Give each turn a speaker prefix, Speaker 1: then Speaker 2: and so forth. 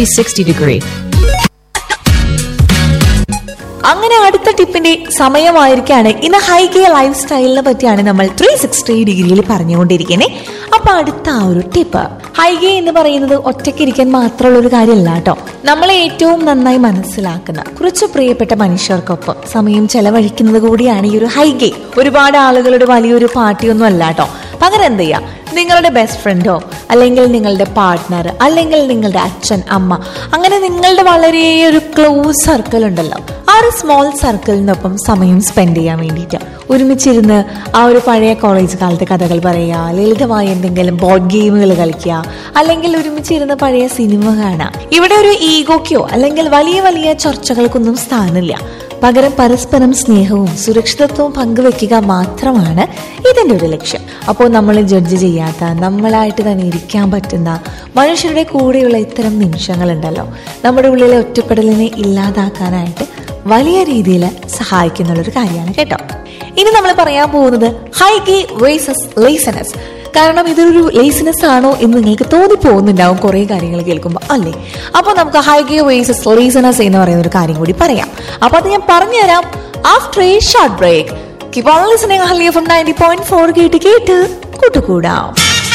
Speaker 1: 360 degree.
Speaker 2: അങ്ങനെ അടുത്ത ടിപ്പിന്റെ സമയമായിരിക്കാണ് ഇന്ന് ഹൈഗേ ലൈഫ് സ്റ്റൈലിനെ പറ്റിയാണ് നമ്മൾ ത്രീ സിക്സ്റ്റി ഡിഗ്രിയിൽ പറഞ്ഞുകൊണ്ടിരിക്കുന്നത് അപ്പൊ അടുത്ത ആ ഒരു ടിപ്പ് ഹൈഗേ എന്ന് പറയുന്നത് ഒറ്റയ്ക്കിരിക്കാൻ മാത്രമുള്ള ഒരു കാര്യമല്ല കേട്ടോ നമ്മളെ ഏറ്റവും നന്നായി മനസ്സിലാക്കുന്ന കുറച്ച് പ്രിയപ്പെട്ട മനുഷ്യർക്കൊപ്പം സമയം ചെലവഴിക്കുന്നത് കൂടിയാണ് ഈ ഒരു ഹൈഗേ ഒരുപാട് ആളുകളുടെ വലിയൊരു പാർട്ടിയൊന്നും അല്ല കേട്ടോ പകരം എന്ത് ചെയ്യാം നിങ്ങളുടെ ബെസ്റ്റ് ഫ്രണ്ടോ അല്ലെങ്കിൽ നിങ്ങളുടെ പാർട്ട്ണർ അല്ലെങ്കിൽ നിങ്ങളുടെ അച്ഛൻ അമ്മ അങ്ങനെ നിങ്ങളുടെ വളരെ ഒരു ക്ലോസ് സർക്കിൾ ഉണ്ടല്ലോ ആ ഒരു സ്മോൾ സർക്കിളിനൊപ്പം സമയം സ്പെൻഡ് ചെയ്യാൻ വേണ്ടിയിട്ട് ഒരുമിച്ചിരുന്ന് ആ ഒരു പഴയ കോളേജ് കാലത്തെ കഥകൾ പറയുക ലളിതമായ എന്തെങ്കിലും ബോർഡ് ഗെയിമുകൾ കളിക്കുക അല്ലെങ്കിൽ ഒരുമിച്ചിരുന്ന് പഴയ സിനിമ കാണാം ഇവിടെ ഒരു ഈഗോക്കോ അല്ലെങ്കിൽ വലിയ വലിയ ചർച്ചകൾക്കൊന്നും സ്ഥാനമില്ല പകരം പരസ്പരം സ്നേഹവും സുരക്ഷിതത്വവും പങ്കുവെക്കുക മാത്രമാണ് ഇതിൻ്റെ ഒരു ലക്ഷ്യം അപ്പോൾ നമ്മൾ ജഡ്ജ് ചെയ്യാത്ത നമ്മളായിട്ട് തന്നെ ഇരിക്കാൻ പറ്റുന്ന മനുഷ്യരുടെ കൂടെയുള്ള ഇത്തരം നിമിഷങ്ങളുണ്ടല്ലോ നമ്മുടെ ഉള്ളിലെ ഒറ്റപ്പെടലിനെ ഇല്ലാതാക്കാനായിട്ട് വലിയ രീതിയിൽ സഹായിക്കുന്നുള്ളൊരു കാര്യമാണ് കേട്ടോ ഇനി നമ്മൾ പറയാൻ പോകുന്നത് ഹൈഗേ വേഴ്സസ് ലേസനസ് കാരണം ഇതൊരു ലേസിനെസ് ആണോ എന്ന് നിങ്ങൾക്ക് തോന്നിപ്പോകുന്നുണ്ടാവും കുറേ കാര്യങ്ങൾ കേൾക്കുമ്പോൾ അല്ലേ അപ്പോൾ നമുക്ക് ഹൈഗേ വേഴ്സസ് ലേസനസ് എന്ന് പറയുന്ന ഒരു കാര്യം കൂടി പറയാം അപ്പോൾ അത് ഞാൻ പറഞ്ഞുതരാം after a short break keep on listening Haliya from ninety point four കേട്ട് കേട്ട് കൂട്ടുകൂടാം